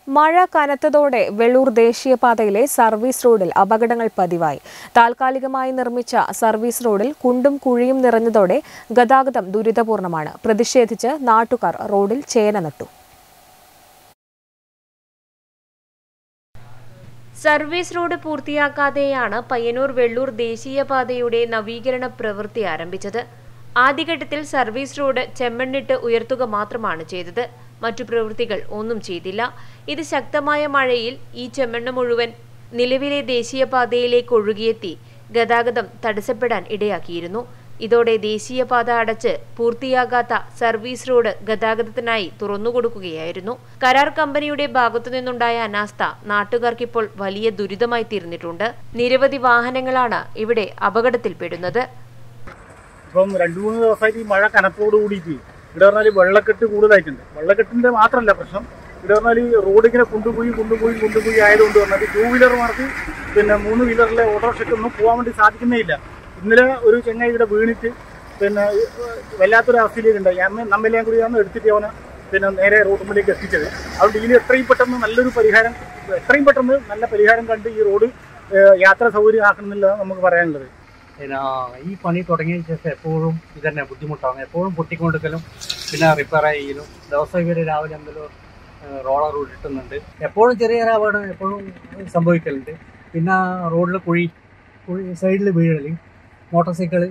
മഴ കനത്തതോടെ വെള്ളൂർ ദേശീയപാതയിലെ സർവീസ് റോഡിൽ അപകടങ്ങൾ പതിവായി താൽക്കാലികമായി നിർമ്മിച്ച സർവീസ് റോഡിൽ കുണ്ടും കുഴിയും നിറഞ്ഞതോടെ ഗതാഗതം ദുരിതപൂർണമാണ് പ്രതിഷേധിച്ച് നാട്ടുകാർ റോഡിൽ ചേന നട്ടു സർവീസ് റോഡ് പൂർത്തിയാക്കാതെയാണ് പയ്യന്നൂർ വെള്ളൂർ ദേശീയപാതയുടെ നവീകരണ പ്രവൃത്തി ആരംഭിച്ചത് ആദ്യഘട്ടത്തിൽ സർവീസ് റോഡ് ചെമ്മണ്ണിട്ട് ഉയർത്തുക മാത്രമാണ് ചെയ്തത് മറ്റു പ്രവൃത്തികൾ ഒന്നും ചെയ്തില്ല ഇത് ശക്തമായ മഴയിൽ ഈ ചെമ്മണ്ണ് മുഴുവൻ നിലവിലെ ദേശീയപാതയിലേക്ക് ഒഴുകിയെത്തി ഗതാഗതം തടസ്സപ്പെടാൻ ഇടയാക്കിയിരുന്നു ഇതോടെ ദേശീയപാത അടച്ച് പൂർത്തിയാകാത്ത സർവീസ് റോഡ് ഗതാഗതത്തിനായി തുറന്നുകൊടുക്കുകയായിരുന്നു കരാർ കമ്പനിയുടെ ഭാഗത്തു നിന്നുണ്ടായ അനാസ്ഥ നാട്ടുകാർക്കിപ്പോൾ വലിയ ദുരിതമായി തീർന്നിട്ടുണ്ട് നിരവധി വാഹനങ്ങളാണ് ഇവിടെ അപകടത്തിൽപ്പെടുന്നത് ഇപ്പം രണ്ടു മൂന്ന് ദിവസമായിട്ട് ഈ മഴ കനത്തോട് കൂടിയിട്ട് ഇവിടെ പറഞ്ഞാൽ വെള്ളക്കെട്ട് കൂടുതലായിട്ടുണ്ട് വെള്ളക്കെട്ടിന്റെ മാത്രമല്ല പ്രശ്നം ഇവിടെ പറഞ്ഞാൽ ഈ റോഡ് ഇങ്ങനെ കൊണ്ടുപോയി കൊണ്ടുപോയി കൊണ്ടുപോയി ആയതുകൊണ്ട് പറഞ്ഞാൽ ടൂ വീലർമാർക്ക് പിന്നെ മൂന്ന് വീലറിലെ ഓട്ടോറിക്ഷയ്ക്കൊന്നും പോകാൻ വേണ്ടി സാധിക്കുന്നേ ഇല്ല ഇന്നലെ ഒരു ചെങ്ങായി ഇവിടെ വീണിട്ട് പിന്നെ വല്ലാത്തൊരു അവസ്ഥയിലേക്ക് ഉണ്ടായി അന്ന് നമ്മെല്ലാം കൂടിയാണ് എടുത്തിട്ട് അവനെ പിന്നെ നേരെ റോഡുമ്പിലേക്ക് എത്തിച്ചത് അതുകൊണ്ട് ഇതിന് എത്രയും പെട്ടെന്ന് നല്ലൊരു പരിഹാരം എത്രയും പെട്ടെന്ന് നല്ല പരിഹാരം കണ്ട് ഈ റോഡ് ഏഹ്, യാത്രാ സൗകര്യമാക്കണമെന്നില്ല നമുക്ക് പറയാനുള്ളത് പിന്നെ ഈ പണി തുടങ്ങിയ ശേഷം എപ്പോഴും ഇതന്നെ ബുദ്ധിമുട്ടാണ് എപ്പോഴും പൊട്ടിക്കൊടുക്കലും പിന്നെ റിപ്പയർ ചെയ്യലും ദിവസം ഇവർ രാവിലെ എന്തെങ്കിലും റോളർ ഇട്ടുന്നുണ്ട് എപ്പോഴും ചെറിയ ചെറിയ അപകടം എപ്പോഴും സംഭവിക്കലുണ്ട് പിന്നെ റോഡിൽ കുഴി കുഴി സൈഡിൽ വീഴല് മോട്ടോർ സൈക്കിള്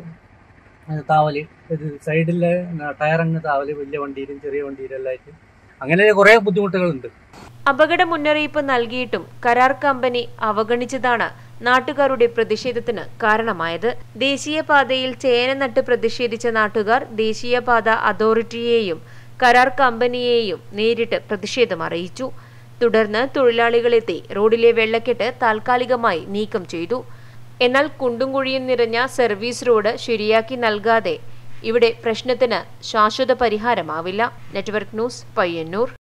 താവല് ഇത് സൈഡിലെ ടയറങ്ങ് താവല് വലിയ വണ്ടിയിലും ചെറിയ വണ്ടിയിലും എല്ലാം ആയിട്ട് അങ്ങനെ കുറേ ബുദ്ധിമുട്ടുകളുണ്ട് അപകട മുന്നറിയിപ്പ് നൽകിയിട്ടും കരാർ കമ്പനി അവഗണിച്ചതാണ് നാട്ടുകാരുടെ പ്രതിഷേധത്തിന് കാരണമായത് ദേശീയപാതയിൽ ചേന നട്ട് പ്രതിഷേധിച്ച നാട്ടുകാർ ദേശീയപാത അതോറിറ്റിയെയും കരാർ കമ്പനിയെയും നേരിട്ട് പ്രതിഷേധം അറിയിച്ചു തുടർന്ന് തൊഴിലാളികളെത്തി റോഡിലെ വെള്ളക്കെട്ട് താൽക്കാലികമായി നീക്കം ചെയ്തു എന്നാൽ കുണ്ടും കുഴിയും നിറഞ്ഞ സർവീസ് റോഡ് ശരിയാക്കി നൽകാതെ ഇവിടെ പ്രശ്നത്തിന് ശാശ്വത പരിഹാരമാവില്ല നെറ്റ്വർക്ക് ന്യൂസ് പയ്യന്നൂർ